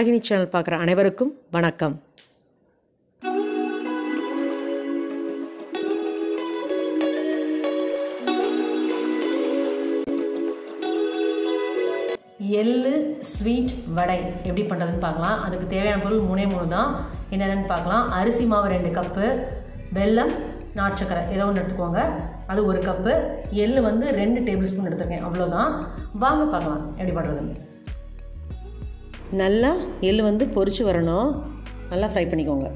Varahini channel பார்க்குற அனைவருக்கும் வணக்கம் எள்ளு ஸ்வீட் வடை எப்படி பண்ணுறதுன்னு பார்க்கலாம் அதுக்கு தேவையான பொருள் மூணே மூணு தான் என்னென்னு பார்க்கலாம் அரிசி மாவு ரெண்டு கப்பு வெல்லம் நாட்டுச்சக்கரை ஏதோ ஒன்று எடுத்துக்கோங்க அது ஒரு கப்பு எள்ளு வந்து ரெண்டு டேபிள் ஸ்பூன் எடுத்துருக்கேன் அவ்வளோதான் வாங்க பார்க்கலாம் எப்படி பண்ணுறதுன்னு நல்லா எள்ளு வந்து பொரிச்சு வரணும் நல்லா ஃப்ரை பண்ணிக்கோங்க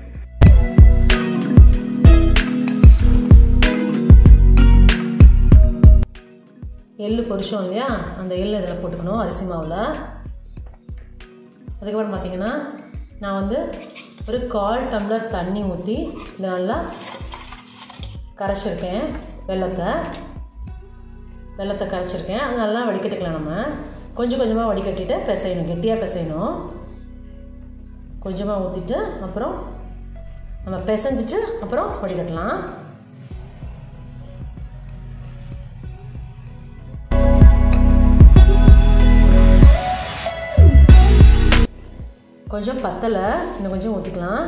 எள்ளு பொரிச்சோம் இல்லையா அந்த எள்ளு இதில் போட்டுக்கணும் அரிசி மாவில் அதுக்கப்புறம் பார்த்தீங்கன்னா நான் வந்து ஒரு கால் டம்ளர் தண்ணி ஊற்றி இதை நல்லா கரைச்சிருக்கேன் வெள்ளத்தை வெள்ளத்தை கரைச்சிருக்கேன் அது நல்லா வடிகட்டிக்கலாம் நம்ம கொஞ்சம் கொஞ்சமாக வடிகட்டிட்டு பிசையணும் கெட்டியாக பிசையணும் கொஞ்சமாக ஊற்றிட்டு அப்புறம் நம்ம பிசைஞ்சிட்டு அப்புறம் வடிகட்டலாம் கொஞ்சம் பத்தலை இன்னும் கொஞ்சம் ஊற்றிக்கலாம்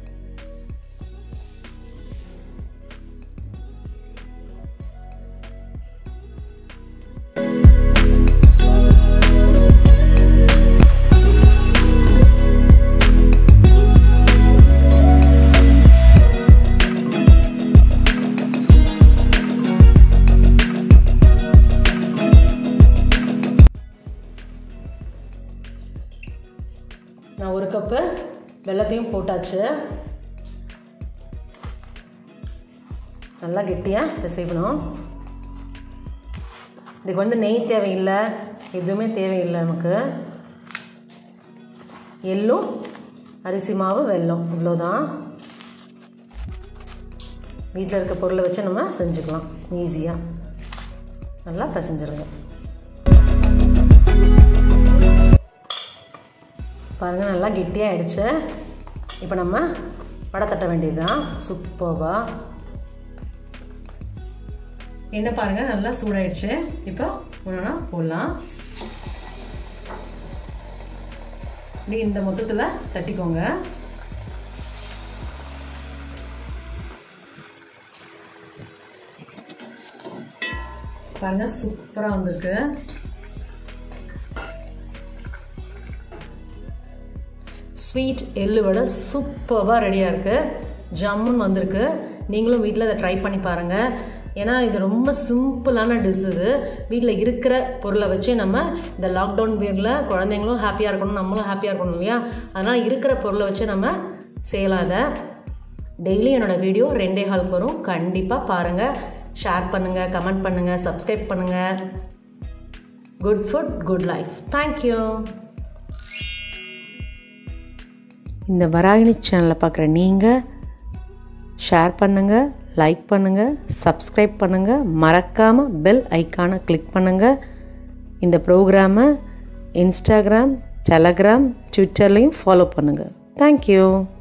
நான் ஒரு கப்பு வெள்ளத்தையும் போட்டாச்சு நல்லா கெட்டியாக பிசைக்கணும் இதுக்கு வந்து நெய் தேவையில்லை எதுவுமே தேவையில்லை நமக்கு எள்ளும் அரிசி மாவு வெல்லம் இவ்வளோதான் வீட்டில் இருக்க பொருளை வச்சு நம்ம செஞ்சுக்கலாம் ஈஸியாக நல்லா பிசைஞ்சிருங்க பாருங்கள் நல்லா கெட்டியாக ஆயிடுச்சு இப்போ நம்ம வடை தட்ட வேண்டியது தான் சூப்பர்வாக என்ன பாருங்கள் நல்லா சூடாயிடுச்சு இப்போ ஒன்றா போடலாம் இப்படி இந்த மொத்தத்தில் தட்டிக்கோங்க பாருங்கள் சூப்பராக வந்திருக்கு ஸ்வீட் எள்ளு வடை சூப்பராக ரெடியாக இருக்குது ஜம்முன்னு வந்திருக்கு நீங்களும் வீட்டில் அதை ட்ரை பண்ணி பாருங்கள் ஏன்னா இது ரொம்ப சிம்பிளான டிஷ் இது வீட்டில் இருக்கிற பொருளை வச்சு நம்ம இந்த லாக்டவுன் பீரியடில் குழந்தைங்களும் ஹாப்பியாக இருக்கணும் நம்மளும் ஹாப்பியாக இருக்கணும் இல்லையா அதனால் இருக்கிற பொருளை வச்சு நம்ம செய்யலாம் இதை டெய்லி என்னோடய வீடியோ ரெண்டே ஹாலுக்கு வரும் கண்டிப்பாக பாருங்கள் ஷேர் பண்ணுங்கள் கமெண்ட் பண்ணுங்கள் சப்ஸ்கிரைப் பண்ணுங்கள் good food good life thank you இந்த வராகினி சேனலை பார்க்குற நீங்கள் ஷேர் பண்ணுங்கள் லைக் பண்ணுங்கள் சப்ஸ்கிரைப் பண்ணுங்கள் மறக்காமல் பெல் ஐக்கானை கிளிக் பண்ணுங்கள் இந்த ப்ரோக்ராமை இன்ஸ்டாகிராம் டெலகிராம் ட்விட்டர்லேயும் ஃபாலோ பண்ணுங்கள் தேங்க்யூ